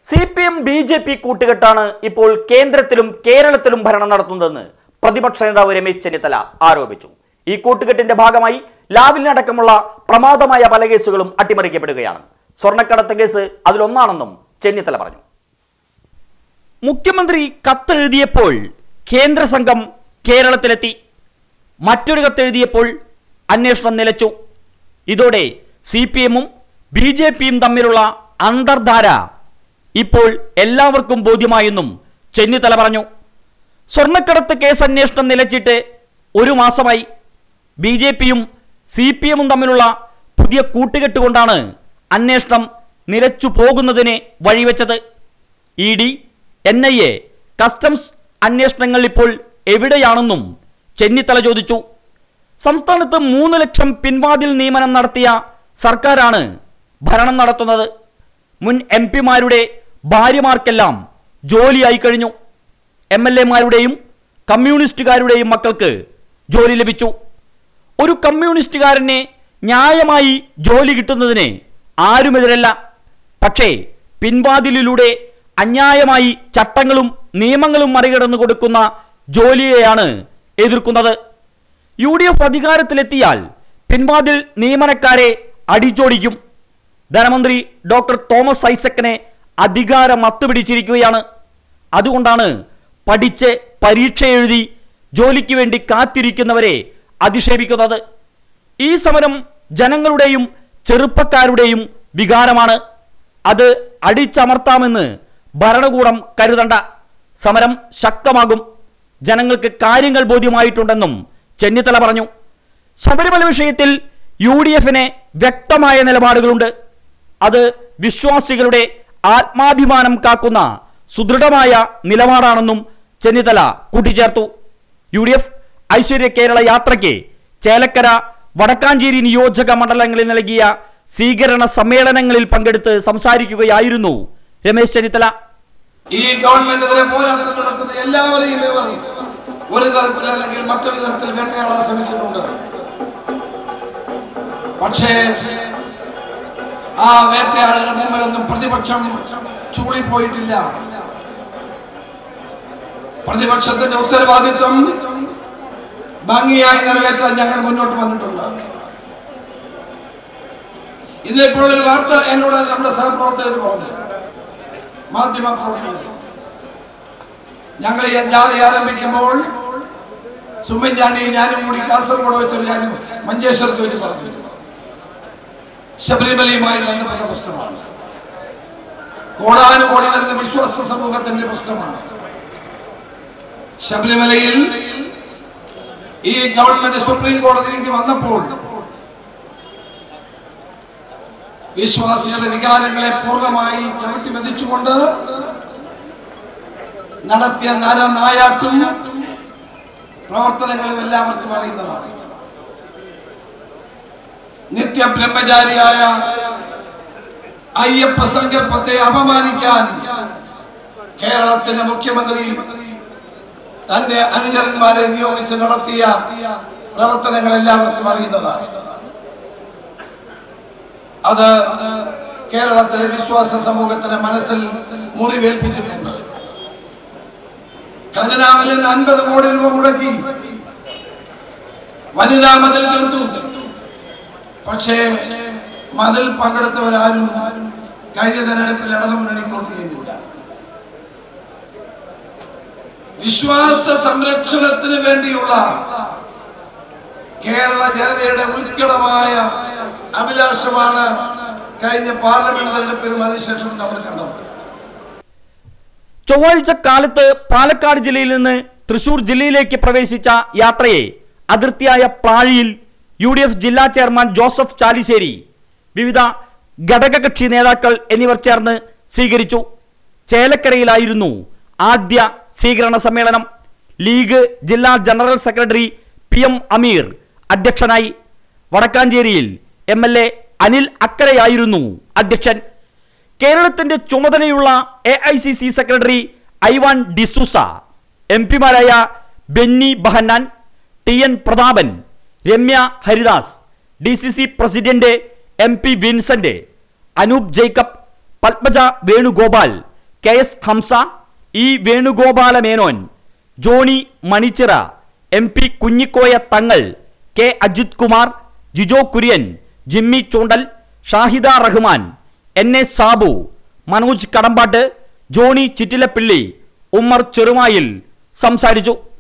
C P M B J P കൂട്ടുകെട്ടാണ് ഇപ്പോൾ കേന്ദ്രത്തിലും കേരളത്തിലും ഭരണം നടത്തുന്നതെന്ന് പ്രതിപക്ഷ നേതാവ് രമേശ് ചെന്നിത്തല ആരോപിച്ചു ഈ കൂട്ടുകെട്ടിന്റെ ഭാഗമായി ലാവിലിനടക്കമുള്ള പ്രമാദമായ പല കേസുകളും അട്ടിമറിക്കപ്പെടുകയാണ് സ്വർണ്ണക്കടത്ത് കേസ് അതിലൊന്നാണെന്നും ചെന്നിത്തല പറഞ്ഞു മുഖ്യമന്ത്രി കത്തെഴുതിയപ്പോൾ കേന്ദ്ര സംഘം കേരളത്തിലെത്തി മറ്റൊരു കത്തെഴുതിയപ്പോൾ അന്വേഷണം നിലച്ചു ഇതോടെ സി പി എമ്മും ബി ജെ പിയും തമ്മിലുള്ള അന്തർധാര ഇപ്പോൾ എല്ലാവർക്കും ബോധ്യമായെന്നും ചെന്നിത്തല പറഞ്ഞു സ്വർണ്ണക്കടത്ത് കേസ് അന്വേഷണം നിലച്ചിട്ട് ഒരു മാസമായി ബി ജെ പിയും സി പി എമ്മും തമ്മിലുള്ള പുതിയ കൂട്ടുകെട്ട് കൊണ്ടാണ് അന്വേഷണം നിലച്ചു പോകുന്നതിന് വഴിവെച്ചത് E D N I A customs അന്വേഷണങ്ങൾ ഇപ്പോൾ എവിടെയാണെന്നും ചെന്നിത്തല ചോദിച്ചു സംസ്ഥാനത്ത് മൂന്ന് ലക്ഷം പിൻവാതിൽ നിയമനം നടത്തിയ സർക്കാരാണ് ഭരണം നടത്തുന്നത് മുൻ എം പിമാരുടെ ഭാര്യമാർക്കെല്ലാം ജോലിയായി കഴിഞ്ഞു എം എൽ എമാരുടെയും കമ്മ്യൂണിസ്റ്റുകാരുടെയും മക്കൾക്ക് ജോലി ലഭിച്ചു ഒരു കമ്മ്യൂണിസ്റ്റുകാരനെ ന്യായമായി ജോലി കിട്ടുന്നതിന് ആരുമെതിരല്ല പക്ഷേ പിൻവാതിലിലൂടെ അന്യായമായി ചട്ടങ്ങളും നിയമങ്ങളും മറികടന്നു കൊടുക്കുന്ന ജോലിയെയാണ് എതിർക്കുന്നത് യു ഡി എഫ് അധികാരത്തിലെത്തിയാൽ പിൻവാതിൽ നിയമനക്കാരെ അടിച്ചോടിക്കും ധനമന്ത്രി ഡോക്ടർ തോമസ് ഐസക്കിനെ അധികാരം അത്തുപിടിച്ചിരിക്കുകയാണ് അതുകൊണ്ടാണ് പഠിച്ച് പരീക്ഷ എഴുതി ജോലിക്ക് വേണ്ടി കാത്തിരിക്കുന്നവരെ അധിക്ഷേപിക്കുന്നത് ഈ സമരം ജനങ്ങളുടെയും ചെറുപ്പക്കാരുടെയും വികാരമാണ് അത് അടിച്ചമർത്താമെന്ന് ഭരണകൂടം കരുതണ്ട സമരം ശക്തമാകും ജനങ്ങൾക്ക് കാര്യങ്ങൾ ബോധ്യമായിട്ടുണ്ടെന്നും ചെന്നിത്തല പറഞ്ഞു ശബരിമല വിഷയത്തിൽ യു ഡി എഫിന് വ്യക്തമായ നിലപാടുകളുണ്ട് അത് വിശ്വാസികളുടെ ആത്മാഭിമാനം കാക്കുന്ന സുദൃഢമായ നിലപാടാണെന്നും ചെന്നിത്തല കൂട്ടിച്ചേർത്തു U D F Aishwarya Kerala യാത്രയ്ക്ക് ചേലക്കര വടക്കാഞ്ചേരി നിയോജക മണ്ഡലങ്ങളിൽ നൽകിയ സ്വീകരണ സമ്മേളനങ്ങളിൽ പങ്കെടുത്ത് സംസാരിക്കുകയായിരുന്നു രമേശ് ചെന്നിത്തല ഈ ഗവൺമെന്റിനെതിരെ പോരാട്ടം നടക്കുന്ന എല്ലാവരെയും ഇവർ ഒരു തരത്തിൽ അല്ലെങ്കിൽ മറ്റൊരു തരത്തിൽ വേട്ടയാടാൻ ശ്രമിച്ചിട്ടുണ്ട് പക്ഷേ ആ വേട്ടയാടുകളുടെ മുമ്പിലൊന്നും പ്രതിപക്ഷം ചൂളിപ്പോയിട്ടില്ല പ്രതിപക്ഷത്തിന്റെ ഉത്തരവാദിത്വം ഭംഗിയായി നിറവേറ്റാൻ ഞങ്ങൾ മുന്നോട്ട് വന്നിട്ടുണ്ട് ഇന്നിപ്പോൾ ഒരു വാർത്ത എന്നോട് നമ്മുടെ സഹപ്രവർത്തകർ പറഞ്ഞു മാധ്യമ പ്രവർത്തകർ ഞങ്ങൾ ഈ ജാതി ആരംഭിക്കുമ്പോൾ ചുമ്മൻചാണ്ടി ഞാനും കൂടി കാസർഗോഡ് വെച്ചൊരു കാര്യം മഞ്ചേശ്വരത്ത് വെച്ച് പറഞ്ഞു ശബരിമലയുമായി ബന്ധപ്പെട്ട പ്രശ്നമാണ് കോടാനുകോടി വരുന്ന വിശ്വാസ സമൂഹത്തിന്റെ പ്രശ്നമാണ് ശബരിമലയിൽ ഈ ഗവൺമെന്റ് സുപ്രീം കോടതി വിധി വന്നപ്പോൾ വിശ്വാസികളുടെ വികാരങ്ങളെ പൂർണ്ണമായി ചവിട്ടി മെതിച്ചുകൊണ്ട് നടത്തിയ നരനായാട്ടും പ്രവർത്തനങ്ങളും എല്ലാവർക്കും അറിയുന്നതാണ് നിത്യ ബ്രഹ്മചാരിയായ അയ്യപ്പ സങ്കല്പത്തെ അപമാനിക്കാൻ കേരളത്തിന്റെ മുഖ്യമന്ത്രി തന്റെ അനുചരന്മാരെ നിയോഗിച്ച് നടത്തിയ പ്രവർത്തനങ്ങൾ എല്ലാവർക്കും അറിയുന്നതാണ് അത് കേരളത്തിലെ വിശ്വാസ സമൂഹത്തിന്റെ മനസ്സിൽ മുറിവേൽപ്പിച്ചിട്ടുണ്ട് ഖജനാവിൽ നിന്ന് അൻപത് കോടി രൂപ മുടക്കി വനിതാ മതിൽ തീർത്തു പക്ഷേ മതിൽ പങ്കെടുത്തവരാരും കഴിഞ്ഞ തെരഞ്ഞെടുപ്പിൽ ഇടതു മുന്നണിക്ക് വോട്ട് ചെയ്തില്ല വിശ്വാസ സംരക്ഷണത്തിന് വേണ്ടിയുള്ള കേരള ജനതയുടെ ഉത്കടമായ അഭിലാഷമാണ് കഴിഞ്ഞ പാർലമെന്റ് തെരഞ്ഞെടുപ്പിലും അതിനുശേഷം നമ്മൾ കണ്ടത് ചൊവ്വാഴ്ച കാലത്ത് പാലക്കാട് ജില്ലയിൽ നിന്ന് തൃശൂർ ജില്ലയിലേക്ക് പ്രവേശിച്ച യാത്രയെ അതിർത്തിയായ പ്ലാഴിയിൽ യു ഡി എഫ് ജില്ലാ ചെയർമാൻ ജോസഫ് ചാലിശ്ശേരി വിവിധ ഘടകകക്ഷി നേതാക്കൾ എന്നിവർ ചേർന്ന് സ്വീകരിച്ചു ചേലക്കരയിലായിരുന്നു ആദ്യ സ്വീകരണ സമ്മേളനം ലീഗ് ജില്ലാ general secretary P M Ameer അധ്യക്ഷനായി വടക്കാഞ്ചേരിയിൽ എം എൽ എ അനിൽ അക്കരയായിരുന്നു അധ്യക്ഷൻ കേരളത്തിന്റെ ചുമതലയുള്ള A I C C secretary Ivan D'Souza M പിമാരായ Benny Behanan T N Prathapan Ramya Haridas D C C president M P Vincent Anoop Jacob Padmaja Venugopal K S Hamsa E Venugopala Menon Johny Manichira M P Kunjikoya Thangal K Ajith Kumar Jijo Kurian Jimmy Choondal Shahida Rahman N A Sabu Manoj Kadambattu Johny Chittilappilly Ummer Cherumayil സംസാരിച്ചു